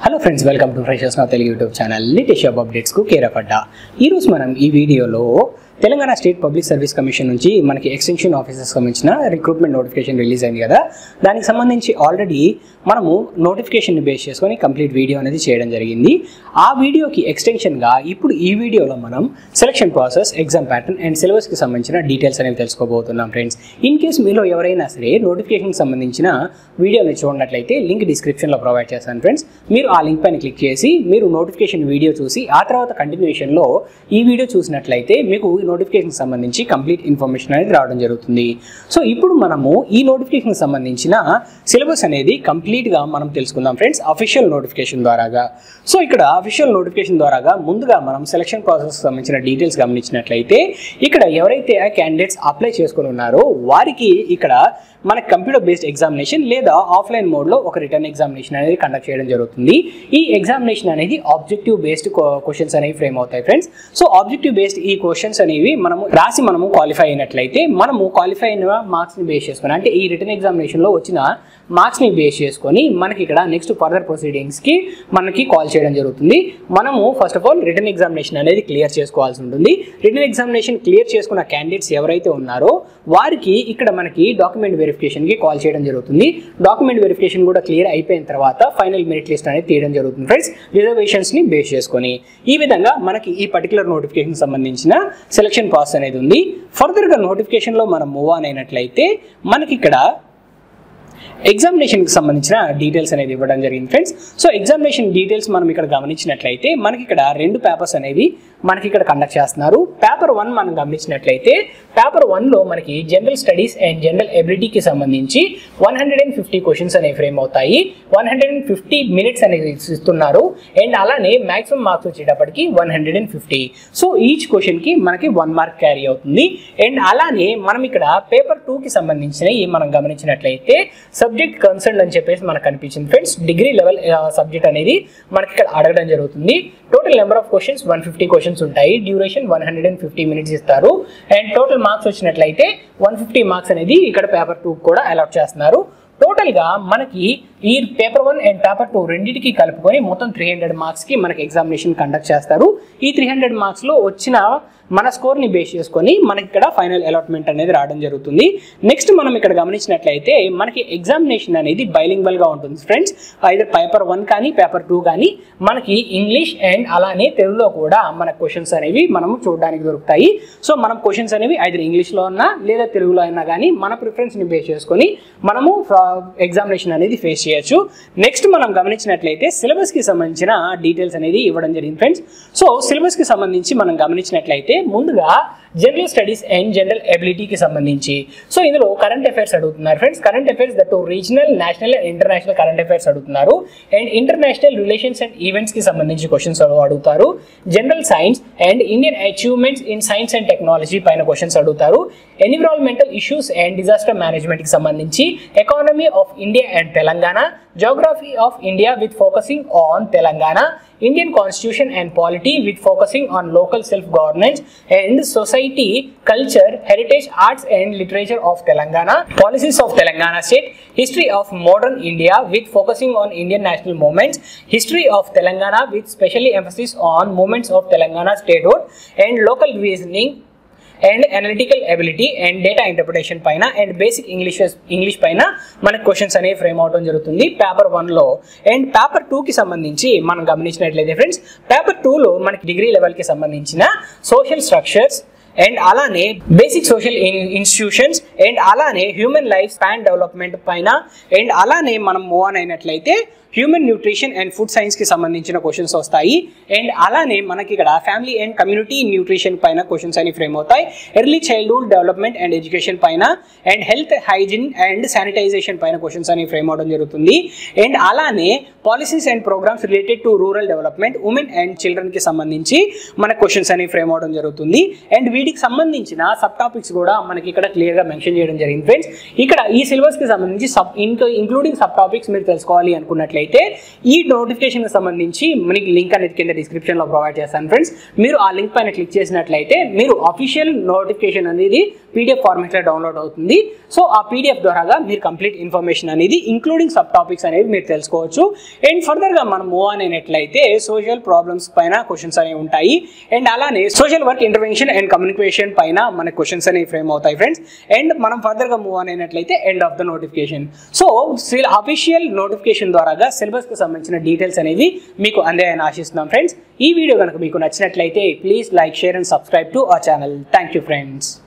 hello friends welcome to freshers నా Telugu YouTube channel latest job అప్డేట్స్కు care of Adda ఈరోజు మనం ఈ వీడియోలో Telangana state public service commission నుంచి మనకి ఎక్స్టెన్షన్ ఆఫీసర్స్ సంబంధించిన రిక్రూట్మెంట్ నోటిఫికేషన్ రిలీజ్ అయింది కదా దానికి సంబంధించి ఆల్రెడీ మనము నోటిఫికేషన్ని బేస్ చేసుకొని కంప్లీట్ వీడియో అనేది చేయడం జరిగింది ఆ వీడియోకి ఎక్స్టెన్షన్గా ఇప్పుడు ఈ వీడియోలో మనం selection process exam pattern and సిలబస్కి సంబంధించిన డీటెయిల్స్ అనేవి తెలుసుకోబోతున్నాం ఫ్రెండ్స్ ఇన్ కేస్ మీలో ఎవరైనా సరే నోటిఫికేషన్కి సంబంధించిన వీడియోని చూడనట్లయితే లింక్ డిస్క్రిప్షన్లో ప్రొవైడ్ చేస్తాను ఫ్రెండ్స్ మీరు ఆ లింక్ పైన క్లిక్ చేసి మీరు నోటిఫికేషన్ వీడియో చూసి ఆ తర్వాత కంటిన్యూషన్లో ఈ వీడియో చూసినట్లయితే మీకు నోటిఫికేషన్ సంబంధించి కంప్లీట్ ఇన్ఫర్మేషన్ అనేది రావడం జరుగుతుంది సో ఇప్పుడు మనము ఈ నోటిఫికేషన్ సంబంధించిన సిలబస్ అనేది కంప్లీట్గా మనం తెలుసుకుందాం ఫ్రెండ్స్ అఫీషియల్ నోటిఫికేషన్ ద్వారాగా సో ఇక్కడ అఫీషియల్ నోటిఫికేషన్ ద్వారాగా ముందుగా మనం సెలక్షన్ ప్రాసెస్ సంబంధించిన డీటెయిల్స్ గమనించినట్లయితే ఇక్కడ ఎవరైతే క్యాండిడేట్స్ అప్లై చేసుకుని ఉన్నారో వారికి ఇక్కడ మన కంప్యూటర్ బేస్డ్ ఎగ్జామినేషన్ లేదా ఆఫ్లైన్ మోడ్లో ఒక రిటర్న్ ఎగ్జామినేషన్ అనేది కండక్ట్ చేయడం జరుగుతుంది ఈ ఎగ్జామినేషన్ అనేది ఆబ్జెక్టివ్ బేస్డ్ క్వశ్చన్స్ అనేవి ఫ్రేమ్ అవుతాయి ఫ్రెండ్స్ సో ఆబ్జెక్టివ్ బేస్డ్ ఈ క్వశ్చన్స్ అనేవి మనము రాసి మనము క్వాలిఫై అయినట్లయితే మనము క్వాలిఫై అయిన మార్క్స్ని బేస్ చేసుకొని అంటే ఈ రిటర్న్ ఎగ్జామినేషన్లో వచ్చిన మార్క్స్ని బేస్ చేసుకొని మనకి ఇక్కడ నెక్స్ట్ ఫర్దర్ ప్రొసీడింగ్స్కి మనకి కాల్ చేయడం జరుగుతుంది మనము first of all written examination అనేది క్లియర్ చేసుకోవాల్సి ఉంటుంది రిటర్న్ ఎగ్జామినేషన్ క్లియర్ చేసుకున్న క్యాండిడేట్స్ ఎవరైతే ఉన్నారో వారికి ఇక్కడ మనకి డాక్యుమెంట్ వెరిఫికేషన్కి కాల్ చేయడం జరుగుతుంది డాక్యుమెంట్ వెరిఫికేషన్ కూడా క్లియర్ అయిపోయిన తర్వాత ఫైనల్ మెరిట్ లిస్ట్ అనేది తీయడం జరుగుతుంది ఫ్రెండ్స్ రిజర్వేషన్స్ని బేస్ చేసుకొని ఈ విధంగా మనకి ఈ పర్టికులర్ నోటిఫికేషన్ సంబంధించిన సెలక్షన్ ప్రాసెస్ అనేది ఉంది ఫర్దర్గా నోటిఫికేషన్లో మనం మూవ్ ఆన్ అయినట్లయితే మనకి ఇక్కడ ఎగ్జామినేషన్కి సంబంధించిన డీటెయిల్స్ అనేది ఇవ్వడం జరిగింది ఫ్రెండ్స్ సో ఎగ్జామినేషన్ డీటెయిల్స్ మనం ఇక్కడ గమనించినట్లయితే మనకి ఇక్కడ రెండు పేపర్స్ అనేవి మనకి ఇక్కడ కండక్ట్ చేస్తున్నారు పేపర్ వన్ మనం గమనించినట్లయితే పేపర్ వన్లో మనకి జనరల్ స్టడీస్ అండ్ జనరల్ ఎబిలిటీకి సంబంధించి one hundred and fifty questions అనేవి ఫ్రేమ్ అవుతాయి one hundred and fifty minutes అనేది ఇస్తున్నారు అండ్ అలానే మాక్సిమం మార్క్స్ వచ్చేటప్పటికి one hundred and fifty so each క్వశ్చన్కి మనకి వన్ మార్క్ క్యారీ అవుతుంది అండ్ అలానే మనం ఇక్కడ పేపర్ టూకి సంబంధించినవి మనం గమనించినట్లయితే సబ్జెక్ట్ కన్సర్న్ అని చెప్పేసి మనకు కనిపించింది ఫ్రెండ్స్ డిగ్రీ లెవెల్ సబ్జెక్ట్ అనేది మనకి ఇక్కడ అడగడం జరుగుతుంది total number of questions one fifty questions ఉంటాయి duration one hundred and fifty minutes ఇస్తారు అండ్ టోటల్ మార్క్స్ వచ్చినట్లయితే వన్ ఫిఫ్టీ మార్క్స్ అనేది ఇక్కడ పేపర్ టూ కూడా అలాట్ చేస్తున్నారు టోటల్గా మనకి ఈ paper one and paper two రెండింటికి కలుపుకొని మొత్తం త్రీ హండ్రెడ్ మార్క్స్కి మనకి ఎగ్జామినేషన్ కండక్ట్ చేస్తారు ఈ త్రీ హండ్రెడ్ మార్క్స్లో వచ్చిన మన స్కోర్ని బేస్ చేసుకొని మనకి ఇక్కడ ఫైనల్ అలాట్మెంట్ అనేది రావడం జరుగుతుంది నెక్స్ట్ మనం ఇక్కడ గమనించినట్లయితే మనకి ఎగ్జామినేషన్ అనేది బైలింగ్వల్గా ఉంటుంది ఫ్రెండ్స్ ఐదర్ పేపర్ వన్ కానీ పేపర్ టూ కానీ మనకి ఇంగ్లీష్ అండ్ అలానే తెలుగులో కూడా మన క్వశ్చన్స్ అనేవి మనము చూడడానికి దొరుకుతాయి సో మనం క్వశ్చన్స్ అనేవి ఐదర్ ఇంగ్లీష్లో ఉన్నా లేదా తెలుగులో అయినా కానీ మన ప్రిఫరెన్స్ని బేస్ చేసుకొని మనము ఎగ్జామినేషన్ అనేది ఫేస్ చేయొచ్చు నెక్స్ట్ మనం గమనించినట్లయితే సిలబస్కి సంబంధించిన డీటెయిల్స్ అనేది ఇవ్వడం జరిగింది ఫ్రెండ్స్ సో సిలబస్కి సంబంధించి మనం గమనించినట్లయితే ముందుగా జనరల్ స్టడీస్ అండ్ జనరల్ ఎబిలిటీకి సంబంధించి సో ఇందులో కరెంట్ అఫైర్స్ అడుగుతున్నారు friends current affairs that regional national and international current affairs అడుగుతున్నారు అండ్ ఇంటర్నేషనల్ రిలేషన్స్ అండ్ ఈవెంట్స్కి సంబంధించి క్వశ్చన్స్ అడుగుతారు general science and Indian achievements in science and technology పైన questions అడుగుతారు ఎన్విరాన్మెంటల్ ఇష్యూస్ అండ్ డిజాస్టర్ మేనేజ్మెంట్కి సంబంధించి economy of India and Telangana geography of India with focusing on Telangana, Indian constitution and polity with focusing on local self-governance and society, culture, heritage, arts and literature of Telangana, policies of Telangana state, history of modern India with focusing on Indian national movements, history of Telangana with specially emphasis on movements of Telangana statehood and local reasoning and analytical ability and data interpretation పైన and basic English English పైన మనకి questions అనేవి frame అవడం జరుగుతుంది paper వన్లో and paper టూకి సంబంధించి మనం గమనించినట్లయితే ఫ్రెండ్స్ పేపర్ టూలో మనకి డిగ్రీ లెవెల్కి సంబంధించిన సోషల్ స్ట్రక్చర్స్ అండ్ అలానే బేసిక్ సోషల్ ఇన్స్టిట్యూషన్స్ అండ్ అలానే హ్యూమన్ లైఫ్ స్పాన్ డెవలప్మెంట్ పైన అండ్ అలానే మనం మూవ్ ఆన్ అయినట్లయితే హ్యూమన్ న్యూట్రిషన్ అండ్ ఫుడ్ సైన్స్కి సంబంధించిన క్వశ్చన్స్ వస్తాయి అండ్ అలానే మనకి ఇక్కడ ఫ్యామిలీ అండ్ కమ్యూనిటీ న్యూట్రిషన్ పైన క్వశ్చన్స్ అని ఫ్రేమ్ అవుతాయి early childhood development and education పైన and health hygiene and sanitization పైన క్వశ్చన్స్ అని ఫ్రేమ్ అవడం జరుగుతుంది అండ్ అలానే policies and programs related to rural development women and చిల్డ్రన్కి సంబంధించి మన క్వశ్చన్స్ అని ఫ్రేమ్ అవడం జరుగుతుంది అండ్ వీటికి సంబంధించిన సబ్ టాపిక్స్ కూడా మనకి ఇక్కడ క్లియర్గా మెన్షన్ చేయడం జరిగింది ఫ్రెండ్స్ ఇక్కడ ఈ సిలబస్కి సంబంధించి సబ్ ఇంక్లూడింగ్ సబ్ టాపిక్స్ మీరు తెలుసుకోవాలి అనుకున్నట్లయితే అయితే ఈ నోటిఫికేషన్కి సంబంధించి మనకి లింక్ అనేది కింద డిస్క్రిప్షన్లో ప్రొవైడ్ చేస్తాను ఫ్రెండ్స్ మీరు ఆ లింక్ పైన క్లిక్ చేసినట్లయితే మీరు అఫీషియల్ నోటిఫికేషన్ అనేది పీడిఎఫ్ ఫార్మేట్లో డౌన్లోడ్ అవుతుంది సో ఆ పీడిఎఫ్ ద్వారాగా మీరు కంప్లీట్ ఇన్ఫర్మేషన్ అనేది ఇంక్లూడింగ్ సబ్ టాపిక్స్ అనేవి మీరు తెలుసుకోవచ్చు అండ్ ఫర్దర్గా మనం మూవ్ ఆన్ అయినట్లయితే సోషల్ ప్రాబ్లమ్స్ పైన క్వశ్చన్స్ అనేవి ఉంటాయి అండ్ అలానే social work intervention and communication పైన మన క్వశ్చన్స్ అనేవి ఫ్రేమ్ అవుతాయి ఫ్రెండ్స్ అండ్ మనం ఫర్దర్గా మూవ్ ఆన్ అయినట్లయితే end of the notification so official notification ద్వారాగా సిలబస్కి సంబంధించిన డీటెయిల్స్ అనేవి మీకు అందాయని ఆశిస్తున్నాం ఫ్రెండ్స్ ఈ వీడియో కనుక మీకు నచ్చినట్లయితే please like share and subscribe to our channel thank you friends